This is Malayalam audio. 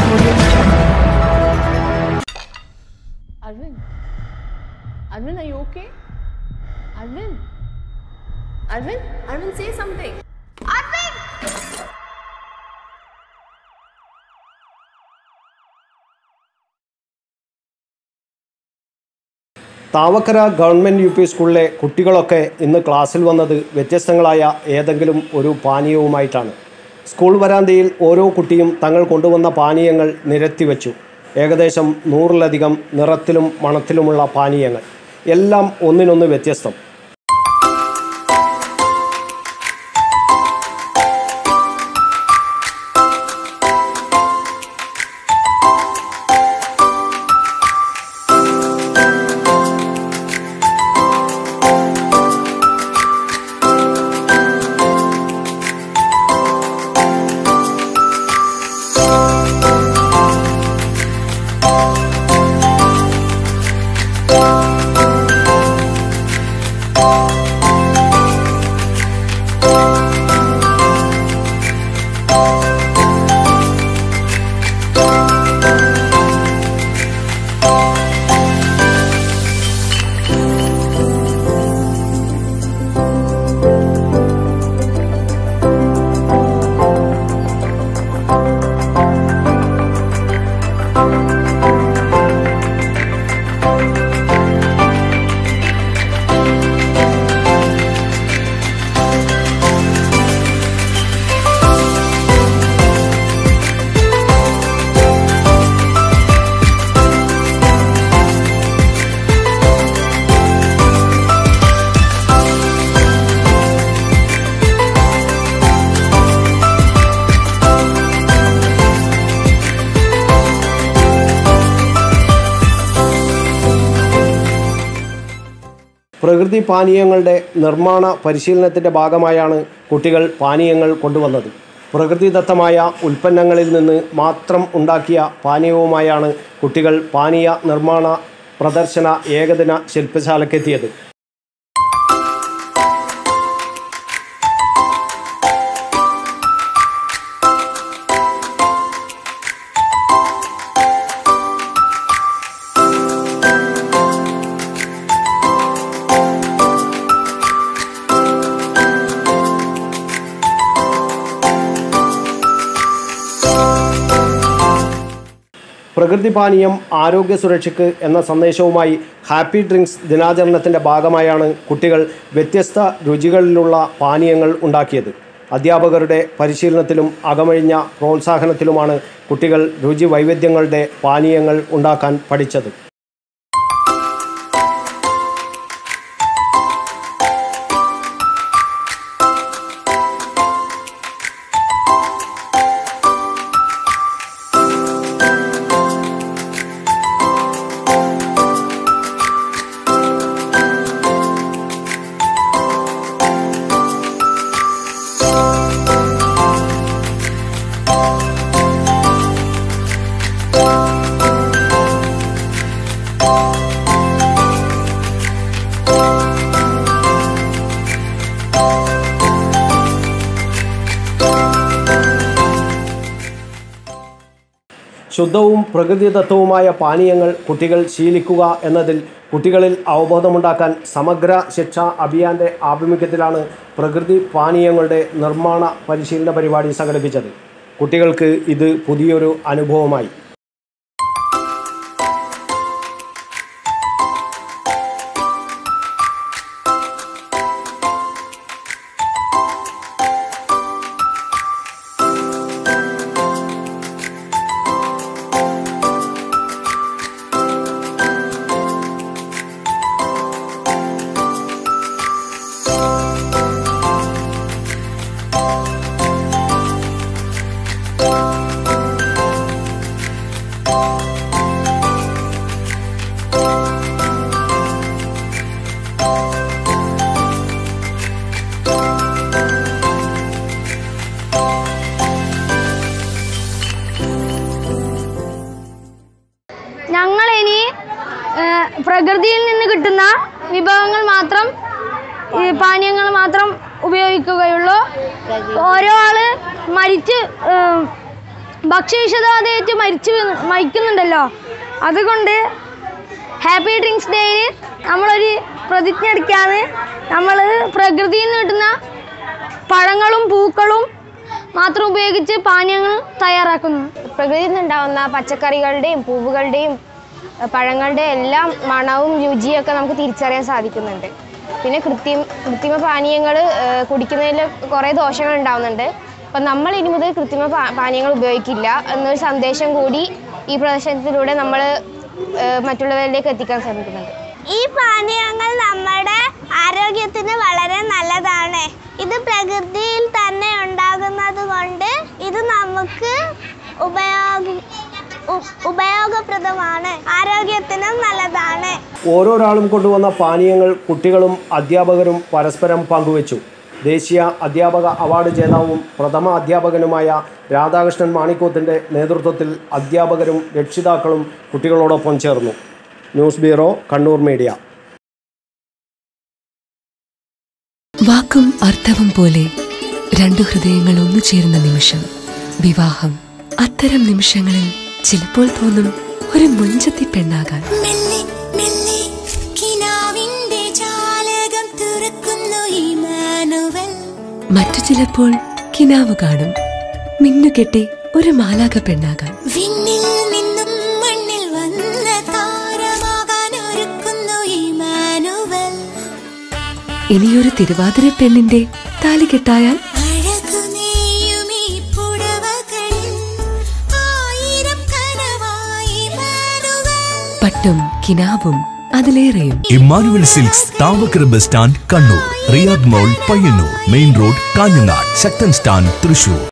Arvind? Arvind, are you okay? Arvind? Arvind? Arvind, say something. Arvind! Thavakkara government U P സ്കൂളിലെ കുട്ടികളൊക്കെ ഇന്ന് ക്ലാസ്സിൽ വന്നത് വ്യത്യസ്തങ്ങളായ ഏതെങ്കിലും ഒരു പാനീയവുമായിട്ടാണ് സ്കൂൾ വരാന്തയിൽ ഓരോ കുട്ടിയും തങ്ങൾ കൊണ്ടുവന്ന പാനീയങ്ങൾ നിരത്തിവെച്ചു ഏകദേശം നൂറിലധികം നിറത്തിലും മണത്തിലുമുള്ള പാനീയങ്ങൾ എല്ലാം ഒന്നിനൊന്ന് വ്യത്യസ്തം പ്രകൃതി പാനീയങ്ങളുടെ നിർമ്മാണ പരിശീലനത്തിൻ്റെ ഭാഗമായാണ് കുട്ടികൾ പാനീയങ്ങൾ കൊണ്ടുവന്നത് പ്രകൃതിദത്തമായ ഉൽപ്പന്നങ്ങളിൽ നിന്ന് മാത്രം ഉണ്ടാക്കിയ പാനീയവുമായാണ് കുട്ടികൾ പാനീയ നിർമ്മാണ പ്രദർശന ഏകദിന ശില്പശാലയ്ക്കെത്തിയത് പ്രകൃതി പാനീയം ആരോഗ്യ സുരക്ഷയ്ക്ക് എന്ന സന്ദേശവുമായി ഹാപ്പി ഡ്രിങ്ക്സ് ദിനാചരണത്തിൻ്റെ ഭാഗമായാണ് കുട്ടികൾ വ്യത്യസ്ത രുചികളിലുള്ള പാനീയങ്ങൾ ഉണ്ടാക്കിയത് അധ്യാപകരുടെ പരിശീലനത്തിലും അകമഴിഞ്ഞ പ്രോത്സാഹനത്തിലുമാണ് കുട്ടികൾ രുചി വൈവിധ്യങ്ങളുടെ പാനീയങ്ങൾ ഉണ്ടാക്കാൻ പഠിച്ചത് ശുദ്ധവും പ്രകൃതിദത്തവുമായ പാനീയങ്ങൾ കുട്ടികൾ ശീലിക്കുക എന്നതിൽ കുട്ടികളിൽ അവബോധമുണ്ടാക്കാൻ സമഗ്ര ശിക്ഷാ അഭിയാന്റെ ആഭിമുഖ്യത്തിലാണ് പ്രകൃതി പാനീയങ്ങളുടെ നിർമ്മാണ പരിശീലന പരിപാടി സംഘടിപ്പിച്ചത് കുട്ടികൾക്ക് ഇത് പുതിയൊരു അനുഭവമായി ഞങ്ങൾ ഇനി പ്രകൃതിയിൽ നിന്ന് കിട്ടുന്ന വിഭവങ്ങൾ മാത്രം ഈ പാനീയങ്ങൾ മാത്രം ഉപയോഗിക്കുകയുള്ളൂ ഓരോ ആള് മരിച്ച് ഏഹ്, ഭക്ഷ്യവിഷബാധയേറ്റ് മരിച്ചു വീണ്- മരിക്കുന്നുണ്ടല്ലോ അതുകൊണ്ട് ഹാപ്പി ഡ്രിങ്ക്സ് ഡേയിൽ നമ്മളൊരു പ്രതിജ്ഞ എടുക്കാന്ന് നമ്മൾ പ്രകൃതിയിൽ നിന്ന് കിട്ടുന്ന പഴങ്ങളും പൂക്കളും മാത്രം ഉപയോഗിച്ച് പാനീയങ്ങൾ തയ്യാറാക്കുന്നു പ്രകൃതിയിൽ നിന്നുണ്ടാവുന്ന പച്ചക്കറികളുടെയും പൂവുകളുടെയും അഹ് പഴങ്ങളുടെയും എല്ലാം മണവും രുചിയും ഒക്കെ നമുക്ക് തിരിച്ചറിയാൻ സാധിക്കുന്നുണ്ട് പിന്നെ കൃത്രിമ കൃത്രിമ പാനീയങ്ങൾ കുടിക്കുന്നതിൽ കുറേ ദോഷങ്ങൾ ഉണ്ടാവുന്നുണ്ട് അപ്പം നമ്മൾ ഇനി മുതൽ കൃത്രിമ പാ- പാനീയങ്ങൾ ഉപയോഗിക്കില്ല എന്നൊരു സന്ദേശം കൂടി ഈ പ്രദർശനത്തിലൂടെ നമ്മൾ മറ്റുള്ളവരിലേക്ക് എത്തിക്കാൻ ശ്രമിക്കുന്നുണ്ട് ഈ പാനീയങ്ങൾ നമ്മുടെ ആരോഗ്യത്തിന് വളരെ നല്ലതാണ് ഇത് പ്രകൃതിയിൽ തന്നെ ഉണ്ടാകുന്നത് കൊണ്ട് ഇത് നമുക്ക് ഉപയോഗി ഉ- ഉപയോഗപ്രദമാണ് ആരോഗ്യത്തിനും നല്ലതാണ് ഓരോരാളും കൊണ്ടുവന്ന പാനീയങ്ങൾ കുട്ടികളും അധ്യാപകരും പരസ്പരം പങ്കുവച്ചു ദേശീയ അധ്യാപക അവാർഡ് ജേതാവും പ്രഥമ അധ്യാപകനുമായ രാധാകൃഷ്ണൻ മാണിക്കോത്തിൻ്റെ നേതൃത്വത്തിൽ അധ്യാപകരും രക്ഷിതാക്കളും കുട്ടികളോടൊപ്പം ചേർന്നു ന്യൂസ് ബ്യൂറോ കണ്ണൂർ മീഡിയ വാക്കും അർത്ഥവും പോലെ രണ്ടു ഹൃദയങ്ങൾ ഒന്നു ചേരുന്ന നിമിഷം വിവാഹം അത്തരം നിമിഷങ്ങളിൽ ചിലപ്പോൾ തോന്നും ഒരു മുഞ്ചത്തി പെണ്ണാകാൻ മെല്ലെ മെല്ലെ കിനാവിന്റെ ജാലകം തുറക്കുന്നു ഇമാനുവൽ മറ്റു ചിലപ്പോൾ കിനാവ് കാണും മിന്നുകെട്ടി ഒരു മാലാക പെണ്ണാകാൻ വിണ്ണിൽ നിന്നും മണ്ണിൽ വന്ന താരമാകാൻ ഒരുക്കുന്നു ഇമാനുവൽ ഇനിയൊരു തിരുവാതിര പെണ്ണിന്റെ താലികെട്ടായാൽ അഴകു നെയ്യും ഈ പുടവകളിൽ ആയിരം കനവായി ഇമാനുവൽ പട്ടും കിനാവും അതിലേറെയും Emmanuel silks Thavakkara bus stand Kannur Riyadh mall Payyanur main road Kanhangad Sakthan stand Thrissur